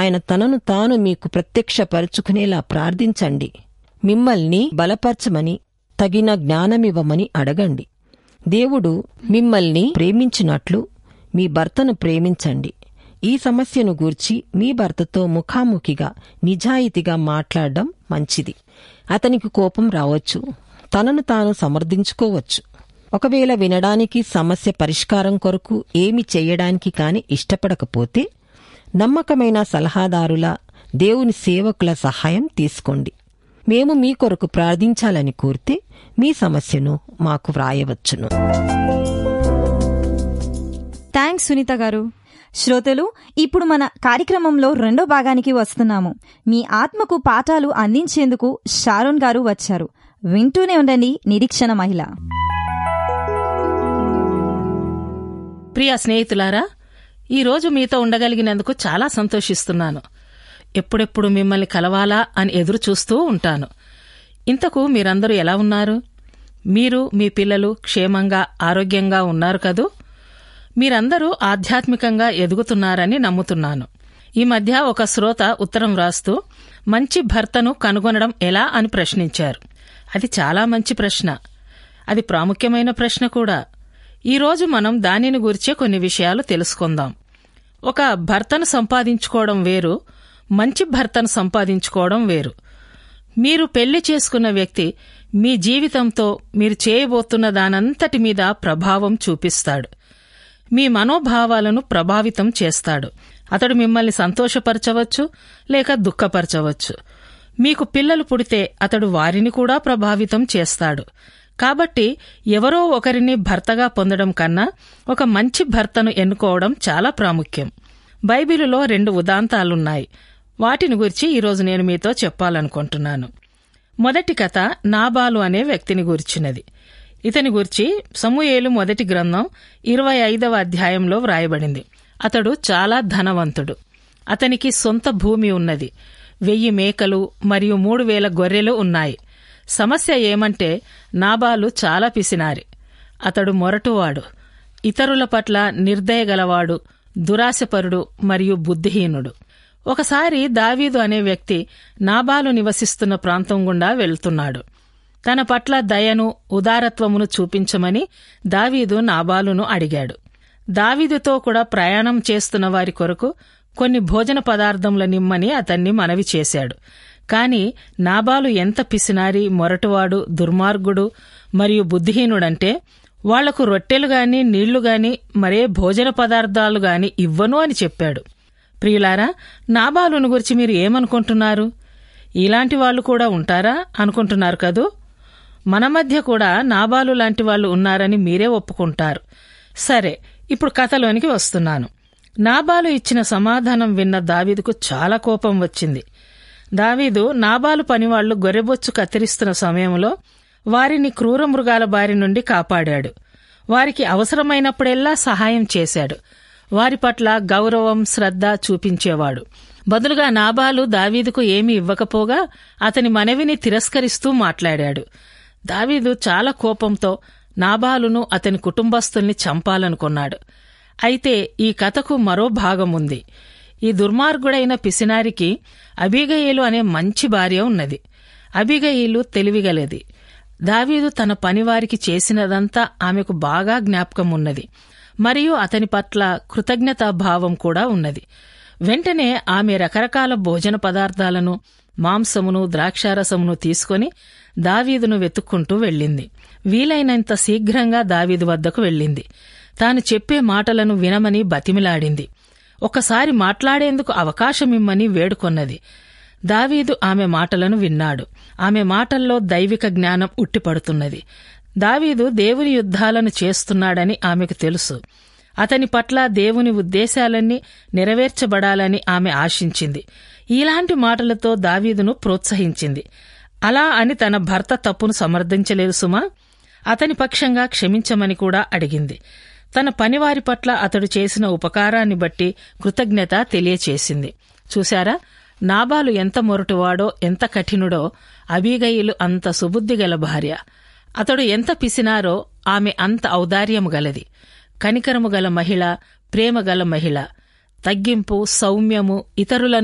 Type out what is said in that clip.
ఆయన తనను తాను మీకు ప్రత్యక్షపరుచుకునేలా ప్రార్థించండి మిమ్మల్ని బలపరచమని తగిన జ్ఞానమివ్వమని అడగండి దేవుడు మిమ్మల్ని ప్రేమించినట్లు మీ భర్తను ప్రేమించండి ఈ సమస్యను గూర్చి మీ భర్తతో ముఖాముఖిగా నిజాయితీగా మాట్లాడడం మంచిది అతనికి కోపం రావచ్చు తనను తాను సమర్థించుకోవచ్చు ఒకవేళ వినడానికి సమస్య పరిష్కారం కొరకు ఏమి చెయ్యడానికి కాని ఇష్టపడకపోతే నమ్మకమైన సలహాదారుల దేవుని సేవకుల సహాయం తీసుకోండి మేము మీ కొరకు ప్రార్థించాలని కోరితే మీ సమస్యను మాకు వ్రాయవచ్చును థ్యాంక్స్ సునీత గారు శ్రోతలు ఇప్పుడు మన కార్యక్రమంలో రెండో భాగానికి వస్తున్నాము మీ ఆత్మకు పాఠాలు అందించేందుకు షారోన్ గారు వచ్చారు వింటూనే ఉండండి నిరీక్షణ మహిళ ప్రియ స్నేహితులారా ఈరోజు మీతో ఉండగలిగినందుకు చాలా సంతోషిస్తున్నాను ఎప్పుడెప్పుడు మిమ్మల్ని కలవాలా అని ఎదురు చూస్తూ ఉంటాను ఇంతకు మీరందరూ ఎలా ఉన్నారు మీరు మీ పిల్లలు క్షేమంగా ఆరోగ్యంగా ఉన్నారు కదూ మీరందరూ ఆధ్యాత్మికంగా ఎదుగుతున్నారని నమ్ముతున్నాను ఈ మధ్య ఒక శ్రోత ఉత్తరం వ్రాస్తూ మంచి భర్తను కనుగొనడం ఎలా అని ప్రశ్నించారు అది చాలా మంచి ప్రశ్న అది ప్రాముఖ్యమైన ప్రశ్న కూడా ఈరోజు మనం దానిని గురించే కొన్ని విషయాలు తెలుసుకుందాం ఒక భర్తను సంపాదించుకోవడం వేరు మంచి భర్తను సంపాదించుకోవడం వేరు మీరు పెళ్లి చేసుకున్న వ్యక్తి మీ జీవితంతో మీరు చేయబోతున్న దానంతటి మీద ప్రభావం చూపిస్తాడు మీ మనోభావాలను ప్రభావితం చేస్తాడు అతడు మిమ్మల్ని సంతోషపరచవచ్చు లేక దుఃఖపరచవచ్చు మీకు పిల్లలు పుడితే అతడు వారిని కూడా ప్రభావితం చేస్తాడు కాబట్టి ఎవరో ఒకరిని భర్తగా పొందడం కన్నా ఒక మంచి భర్తను ఎన్నుకోవడం చాలా ప్రాముఖ్యం బైబిలులో రెండు ఉదాంతాలున్నాయి వాటిని గురించి ఈరోజు నేను మీతో చెప్పాలనుకుంటున్నాను మొదటి కథ నాబాలు అనే వ్యక్తిని గురించినది ఇతని గురించి సమూయేలు మొదటి గ్రంథం ఇరవై ఐదవ అధ్యాయంలో వ్రాయబడింది అతడు చాలా ధనవంతుడు అతనికి సొంత భూమి ఉన్నది వెయ్యి మేకలు మరియు మూడు వేల గొర్రెలు ఉన్నాయి సమస్య ఏమంటే నాబాలు చాలా పిసినారి అతడు మొరటువాడు ఇతరుల పట్ల నిర్దయగలవాడు దురాశపరుడు మరియు బుద్ధిహీనుడు ఒకసారి దావీదు అనే వ్యక్తి నాబాలు నివసిస్తున్న ప్రాంతం గుండా వెళ్తున్నాడు తన పట్ల దయను ఉదారత్వమును చూపించమని దావీదు నాబాలును అడిగాడు దావీదుతో కూడా ప్రయాణం చేస్తున్న వారి కొరకు కొన్ని భోజన పదార్థముల నిమ్మని అతన్ని మనవి చేశాడు కాని నాబాలు ఎంత పిసినారి మొరటువాడు దుర్మార్గుడు మరియు బుద్ధిహీనుడంటే వాళ్లకు రొట్టెలు గాని నీళ్లు గాని మరే భోజన పదార్థాలు గాని ఇవ్వను అని చెప్పాడు ప్రియులారా నాబాలును గురించి మీరు ఏమనుకుంటున్నారు ఇలాంటి వాళ్ళు కూడా ఉంటారా అనుకుంటున్నారు కదూ మన మధ్య కూడా నాబాలు లాంటి వాళ్ళు ఉన్నారని మీరే ఒప్పుకుంటారు సరే ఇప్పుడు కథలోనికి వస్తున్నాను నాబాలు ఇచ్చిన సమాధానం విన్న దావీదుకు చాలా కోపం వచ్చింది దావీదు నాబాలు పనివాళ్లు గొర్రెబొచ్చు కత్తిరిస్తున్న సమయంలో వారిని క్రూర మృగాల బారి నుండి కాపాడాడు వారికి అవసరమైనప్పుడెల్లా సహాయం చేశాడు వారి పట్ల గౌరవం శ్రద్ధ చూపించేవాడు బదులుగా నాబాలు దావీదుకు ఏమీ ఇవ్వకపోగా అతని మనవిని తిరస్కరిస్తూ మాట్లాడాడు దావీదు చాలా కోపంతో నాబాలును అతని కుటుంబస్తుల్ని చంపాలనుకున్నాడు అయితే ఈ కథకు మరో భాగముంది ఈ దుర్మార్గుడైన పిసినారికి అబిగయేలు అనే మంచి భార్య ఉన్నది అబిగయేలు తెలివిగలది దావీదు తన పనివారికి చేసినదంతా ఆమెకు బాగా జ్ఞాపకం ఉన్నది మరియు అతని పట్ల కృతజ్ఞతాభావం కూడా ఉన్నది వెంటనే ఆమె రకరకాల భోజన పదార్థాలను మాంసమును ద్రాక్షారసమును తీసుకొని దావీదును వెతుక్కుంటూ వెళ్ళింది వీలైనంత శీఘ్రంగా దావీదు వద్దకు వెళ్ళింది తాను చెప్పే మాటలను వినమని బతిమిలాడింది ఒకసారి మాట్లాడేందుకు అవకాశమిమ్మని వేడుకొన్నది దావీదు ఆమె మాటలను విన్నాడు ఆమె మాటల్లో దైవిక జ్ఞానం ఉట్టిపడుతున్నది దావీదు దేవుని యుద్ధాలను చేస్తున్నాడని ఆమెకు తెలుసు అతని పట్ల దేవుని ఉద్దేశాలన్నీ నెరవేర్చబడాలని ఆమె ఆశించింది ఇలాంటి మాటలతో దావీదును ప్రోత్సహించింది అలా అని తన భర్త తప్పును సమర్థించలేదు సుమా అతని పక్షంగా క్షమించమని కూడా అడిగింది తన పనివారి పట్ల అతడు చేసిన ఉపకారాన్ని బట్టి కృతజ్ఞత తెలియచేసింది చూశారా నాబాలు ఎంత మొరటువాడో ఎంత కఠినుడో అబీగయిలు అంత సుబుద్ధిగల భార్య అతడు ఎంత పిసినారో ఆమె అంత ఔదార్యము గలది కనికరము గల మహిళ ప్రేమ గల మహిళ తగ్గింపు సౌమ్యము ఇతరులను